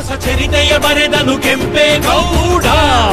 ಹೊಸ ಚರಿತೆಯ ಬರೆದನು ಕೆಂಪೇಗೌಡ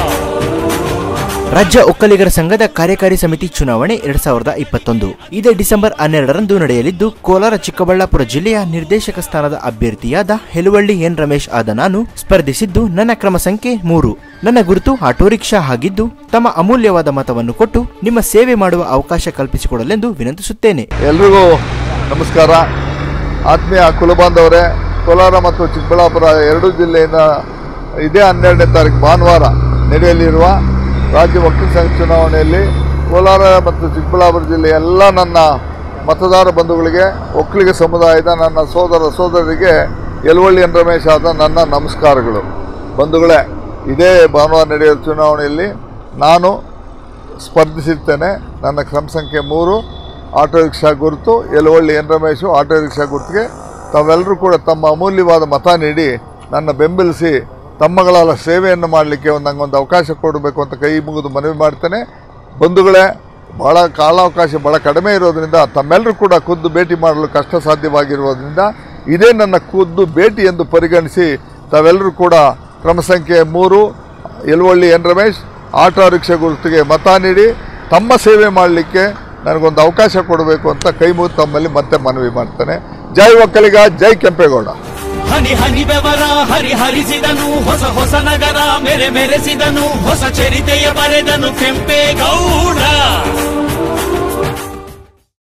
ರಾಜ್ಯ ಒಕ್ಕಲಿಗರ ಸಂಘದ ಕಾರ್ಯಕಾರಿ ಸಮಿತಿ ಚುನಾವಣೆ ಎರಡ್ ಸಾವಿರದ ಇಪ್ಪತ್ತೊಂದು ಇದೇ ಡಿಸೆಂಬರ್ ಹನ್ನೆರಡರಂದು ನಡೆಯಲಿದ್ದು ಕೋಲಾರ ಚಿಕ್ಕಬಳ್ಳಾಪುರ ಜಿಲ್ಲೆಯ ನಿರ್ದೇಶಕ ಸ್ಥಾನದ ಅಭ್ಯರ್ಥಿಯಾದ ಹೆಲುವಳ್ಳಿ ಎನ್ ರಮೇಶ್ ಆದ ನಾನು ಸ್ಪರ್ಧಿಸಿದ್ದು ನನ್ನ ಕ್ರಮ ಸಂಖ್ಯೆ ಮೂರು ನನ್ನ ಗುರುತು ಆಟೋ ರಿಕ್ಷಾ ಆಗಿದ್ದು ತಮ್ಮ ಅಮೂಲ್ಯವಾದ ಮತವನ್ನು ಕೊಟ್ಟು ನಿಮ್ಮ ಸೇವೆ ಮಾಡುವ ಅವಕಾಶ ಕಲ್ಪಿಸಿಕೊಡಲೆಂದು ವಿನಂತಿಸುತ್ತೇನೆ ಎಲ್ರಿಗೂ ನಮಸ್ಕಾರ ಆತ್ಮೀಯ ಕುಲಬಾಂಧವರೇ ಕೋಲಾರ ಮತ್ತು ಚಿಕ್ಕಬಳ್ಳಾಪುರ ಎರಡೂ ಜಿಲ್ಲೆಯಿಂದ ಇದೇ ಹನ್ನೆರಡನೇ ತಾರೀಕು ಭಾನುವಾರ ನಡೆಯಲಿರುವ ರಾಜ್ಯ ವಕೀಲ ಸಂಘ ಚುನಾವಣೆಯಲ್ಲಿ ಕೋಲಾರ ಮತ್ತು ಚಿಕ್ಕಬಳ್ಳಾಪುರ ಜಿಲ್ಲೆಯ ಎಲ್ಲ ನನ್ನ ಮತದಾರ ಬಂಧುಗಳಿಗೆ ಒಕ್ಕಲಿಗ ಸಮುದಾಯದ ನನ್ನ ಸೋದರ ಸೋದರರಿಗೆ ಯಲವಳ್ಳಿ ಎನ್ ರಮೇಶ್ ಆದ ನನ್ನ ನಮಸ್ಕಾರಗಳು ಬಂಧುಗಳೇ ಇದೇ ಭಾನುವಾರ ನಡೆಯುವ ಚುನಾವಣೆಯಲ್ಲಿ ನಾನು ಸ್ಪರ್ಧಿಸಿರ್ತೇನೆ ನನ್ನ ಕ್ರಮ ಸಂಖ್ಯೆ ಮೂರು ಆಟೋ ರಿಕ್ಷಾ ಗುರುತು Yalavalli N Ramesh auto rickshaw ಗುರುತಿಗೆ ತಾವೆಲ್ಲರೂ ಕೂಡ ತಮ್ಮ ಅಮೂಲ್ಯವಾದ ಮತ ನೀಡಿ ನನ್ನ ಬೆಂಬಲಿಸಿ ತಮ್ಮಗಳ ಸೇವೆಯನ್ನು ಮಾಡಲಿಕ್ಕೆ ಒಂದು ನಂಗೊಂದು ಅವಕಾಶ ಕೊಡಬೇಕು ಅಂತ ಕೈ ಮುಗಿದು ಮನವಿ ಮಾಡ್ತೇನೆ ಬಂಧುಗಳೇ ಭಾಳ ಕಾಲಾವಕಾಶ ಭಾಳ ಕಡಿಮೆ ಇರೋದ್ರಿಂದ ತಮ್ಮೆಲ್ಲರೂ ಕೂಡ ಖುದ್ದು ಭೇಟಿ ಮಾಡಲು ಕಷ್ಟ ಸಾಧ್ಯವಾಗಿರುವುದರಿಂದ ಇದೇ ನನ್ನ ಖುದ್ದು ಭೇಟಿ ಎಂದು ಪರಿಗಣಿಸಿ ತಾವೆಲ್ಲರೂ ಕೂಡ ಕ್ರಮ ಸಂಖ್ಯೆ ಮೂರು Yalavalli N Ramesh auto rickshaw ಗುರುತಿಗೆ ಮತ ನೀಡಿ ತಮ್ಮ ಸೇವೆ ಮಾಡಲಿಕ್ಕೆ ನನಗೊಂದು ಅವಕಾಶ ಕೊಡಬೇಕು ಅಂತ ಕೈ ಮುಗಿದು ತಮ್ಮಲ್ಲಿ ಮತ್ತೆ ಮನವಿ ಮಾಡ್ತೇನೆ ಜೈ ಒಕ್ಕಲಿಗ ಜೈ ಕೆಂಪೇಗೌಡ ಹನಿ ಹನಿ ಬೆವರ ಹರಿ ಹರಿಸಿದನು ಹೊಸ ಹೊಸ ನಗರ ಮೆರೆ ಮೆರೆಸಿದನು ಹೊಸ ಚರಿತೆಯ ಬರೆದನು ಕೆಂಪೇಗೌಡ